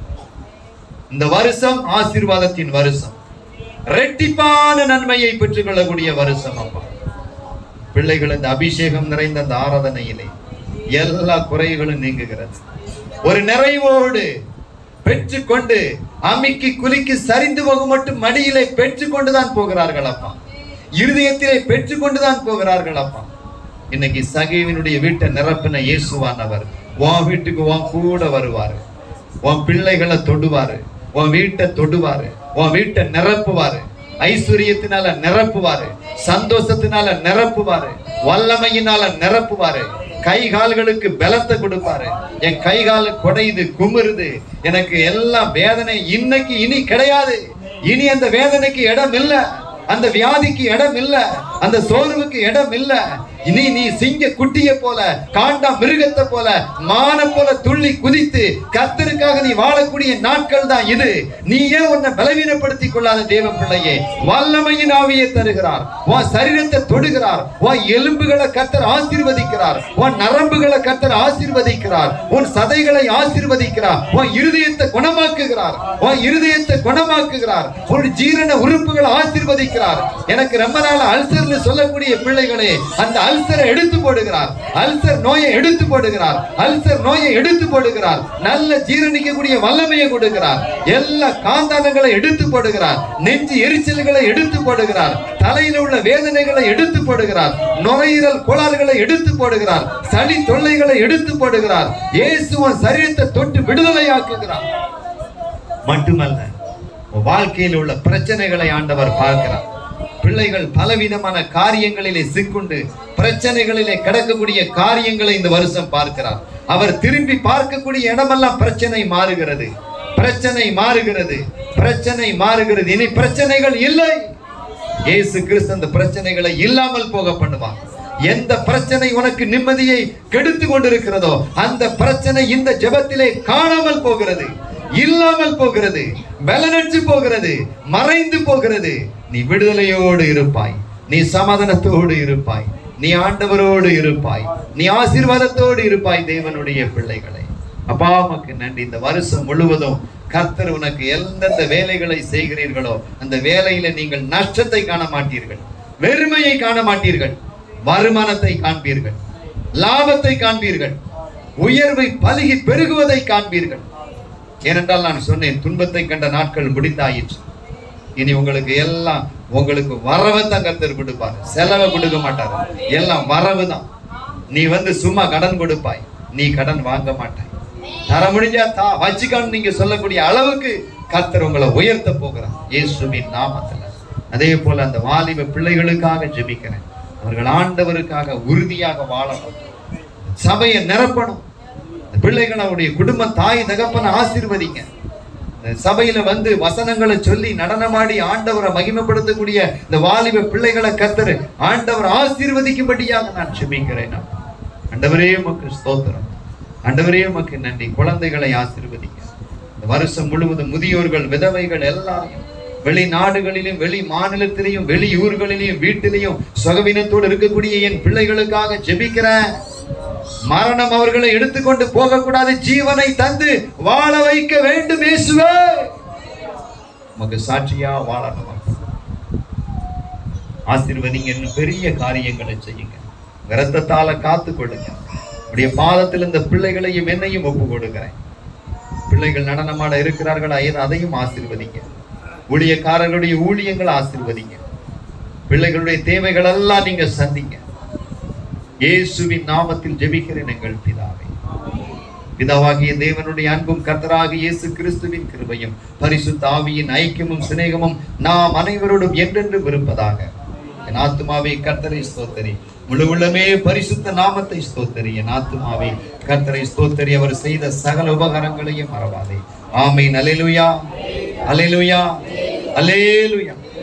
Speaker 1: இந்த வருஷம் ஆசீர்வாதத்தின் வருஷம் ரெட்டிப்பான நன்மையை பெற்றுக்கொள்ளக்கூடிய வருஷம் அப்பா பிள்ளைகள் இந்த அபிஷேகம் நிறைந்த அந்த ஆராதனையிலே எல்லா குறைகளும் நீங்குகிறது ஒரு நிறைவோடு பெற்றுக்கொண்டு அமிக்கி குலுக்கி சரிந்து போகும் மட்டும் மடியிலே பெற்றுக்கொண்டுதான் போகிறார்கள் அப்பா இருதயத்திலே பெற்றுக்கொண்டுதான் போகிறார்கள் அப்பா இன்னைக்கு சகைவினுடைய வீட்டை நிரப்பின இயேசுவானவர் உன் வீட்டுக்கு உன் கூட வருவாரு உன் பிள்ளைகளை தொடுவாரு உன் வீட்டை தொடுவாரு உன் வீட்டை நிரப்புவாரு ஐஸ்வர்யத்தினால நிரப்புவாரு சந்தோஷத்தினால நிரப்புவாரு வல்லமையினால நிரப்புவாரு கை கால்களுக்கு பலத்தை கொடுப்பாரு என் கை கால் குடையுது குமுறுது எனக்கு எல்லாம் வேதனை இன்னைக்கு இனி கிடையாது இனி அந்த வேதனைக்கு இடம் இல்ல அந்த வியாதிக்கு இடம் இல்ல அந்த சோர்வுக்கு இடம் இல்ல இனி நீ சிங்க குட்டிய போல காண்டா மிருகத்தை போல மான போல துள்ளி குதித்து கத்தருக்காக நீ வாழக்கூடிய நாட்கள் தான் இது நீ ஏன் உன்னை பலவீனப்படுத்திக் கொள்ளாத தேவ பிள்ளையே வல்லமையின் ஆவியை தருகிறார் உன் சரீரத்தை தொடுகிறார் உன் எலும்புகளை கத்தர் ஆசீர்வதிக்கிறார் உன் நரம்புகளை கத்தர் ஆசீர்வதிக்கிறார் உன் சதைகளை ஆசீர்வதிக்கிறார் உன் இருதயத்தை குணமாக்குகிறார் உன் இருதயத்தை குணமாக்குகிறார் உன் ஜீரண உறுப்புகளை ஆசீர்வதிக்கிறார் எனக்கு ரொம்ப நாள் அல்சர்னு சொல்லக்கூடிய பிள்ளைகளே அந்த அல்சரை எடுத்து போடுகிறார் அல்சர் நோயை எடுத்து போடுகிறார் அல்சர் நோயை எடுத்து போடுகிறார் நல்ல ஜீரணிக்கக்கூடிய வல்லமையை கொடுக்கிறார் எல்லா காந்தானங்களை எடுத்து போடுகிறார் நெஞ்சு எரிச்சல்களை எடுத்து போடுகிறார் தலையில உள்ள வேதனைகளை எடுத்து போடுகிறார் நுரையீரல் கோளாறுகளை எடுத்து போடுகிறார் சளி தொல்லைகளை எடுத்து போடுகிறார் இயேசுவன் சரீரத்தை தொட்டு விடுதலையாக்குகிறார் மட்டுமல்ல உன் வாழ்க்கையில் உள்ள பிரச்சனைகளை ஆண்டவர் பார்க்கிறார் பிள்ளைகள் பலவிதமான காரியங்களிலே சிக்குண்டு பிரச்சனைகளிலே கிடக்கக்கூடிய காரியங்களை இந்த வருஷம் பார்க்கிறார் அவர் திரும்பி பார்க்கக்கூடிய இடமெல்லாம் பிரச்சனை மாறுகிறது பிரச்சனை மாறுகிறது பிரச்சனை மாறுகிறது இனி பிரச்சனைகள் இல்லை இயேசு கிறிஸ்து அந்த பிரச்சனைகளை இல்லாமல் போக பண்ணுவார் எந்த பிரச்சனை உனக்கு நிம்மதியை கெடுத்து கொண்டிருக்கிறதோ அந்த பிரச்சனை இந்த ஜெபத்திலே காணாமல் போகிறது இல்லாமல் போகிறது பலனற்று போகிறது மறைந்து போகிறது நீ விடுதலையோடு இருப்பாய் நீ சமாதானத்தோடு இருப்பாய் நீ ஆண்டவரோடு இருப்பாய் நீ ஆசீர்வாதத்தோடு இருப்பாய் தேவனுடைய பிள்ளைகளை அப்பா உமக்கு நன்றி இந்த வருஷம் முழுவதும் கர்த்தர் உனக்கு எந்தெந்த வேலைகளை செய்கிறீர்களோ அந்த வேலையில நீங்கள் நஷ்டத்தை காண மாட்டீர்கள் வெறுமையை காண மாட்டீர்கள் வருமானத்தை காண்பீர்கள் லாபத்தை காண்பீர்கள் உயர்வை பலுகி பெருகுவதை காண்பீர்கள் ஏனென்றால் நான் சொன்னேன் துன்பத்தை கண்ட நாட்கள் முடிந்தாயிற்று இனி உங்களுக்கு எல்லாம் உங்களுக்கு வரவை தான் கர்த்தர் கொடுப்பார் செலவை கொடுக்க மாட்டார் எல்லாம் வரவு தான் நீ வந்து சும்மா கடன் கொடுப்பாய் நீ கடன் வாங்க மாட்டாய் தர முடிஞ்சா தா வச்சுக்கான்னு நீங்க சொல்லக்கூடிய அளவுக்கு கர்த்தர் உங்களை உயர்த்த போகிறார் இயேசுவின் நாமத்துல அதே போல அந்த வாலிப பிள்ளைகளுக்காக ஜெபிக்கிறேன் அவர்கள் ஆண்டவருக்காக உறுதியாக வாழணும் சபையை நிரப்பணும் இந்த பிள்ளைகள் அவருடைய குடும்ப தாய் தகப்பனை ஆசீர்வதிங்க இந்த சபையில வந்து வசனங்களை சொல்லி நடனமாடி ஆண்டவரை மகிமைப்படுத்தக்கூடிய இந்த வாலிப பிள்ளைகளை கத்தரு ஆண்டவர் ஆசீர்வதிக்கும்படியாக நான் செபிக்கிறேன் நான். ஆண்டவரே உமக்கு ஸ்தோத்திரம் ஆண்டவரே உமக்கு நன்றி குழந்தைகளை ஆசீர்வதிங்க இந்த வருஷம் முழுவதும் முதியோர்கள் விதவைகள் எல்லாரையும் வெளிநாடுகளிலும் வெளி மாநிலத்திலையும் வெளியூர்களிலையும் வீட்டிலையும் சுகவீனத்தோடு இருக்கக்கூடிய என் பிள்ளைகளுக்காக ஜெபிக்கிறேன் மரணம் அவர்களை எடுத்துக்கொண்டு போகக்கூடாது ஜீவனை தந்து வாழ வைக்க வேண்டும் இயேசுவே உமக்கு சாட்சியா வாழணும் ஆசீர்வதிங்க இன்னும் பெரிய காரியங்களை செய்யுங்க இரத்தத்தால காத்து கொடுங்க உடைய பாதத்தில் இந்த பிள்ளைகளையும் என்னையும் ஒப்பு கொடுக்கிறேன் பிள்ளைகள் நடனமாட இருக்கிறார்களா ஏதோ அதையும் ஆசீர்வதிங்க ஊழியக்காரர்களுடைய ஊழியங்களை ஆசீர்வதிங்க பிள்ளைகளுடைய தேவைகள் எல்லாம் நீங்க சந்திங்க இயேசுவின் நாமத்தில் ஜெபிக்கிறேன் எங்கள் பிதாவே பிதாவாகிய தேவனுடைய அன்பும் கர்த்தராகிய இயேசு கிறிஸ்துவின் கிருபையும் பரிசுத்த ஆவியின் ஐக்கியமும் சிநேகமும் நாம் அனைவரோடும் என்றென்றும் இருப்பதாக என் ஆத்துமாவே கர்த்தரை ஸ்தோத்தரி முழு உள்ளமே பரிசுத்த நாமத்தை ஸ்தோத்தரி என் ஆத்துமாவே கர்த்தரை ஸ்தோத்தரி அவர் செய்த சகல உபகாரங்களையும் மறவாதே ஆமென் அல்லேலூயா அல்லேலூயா அல்லேலூயா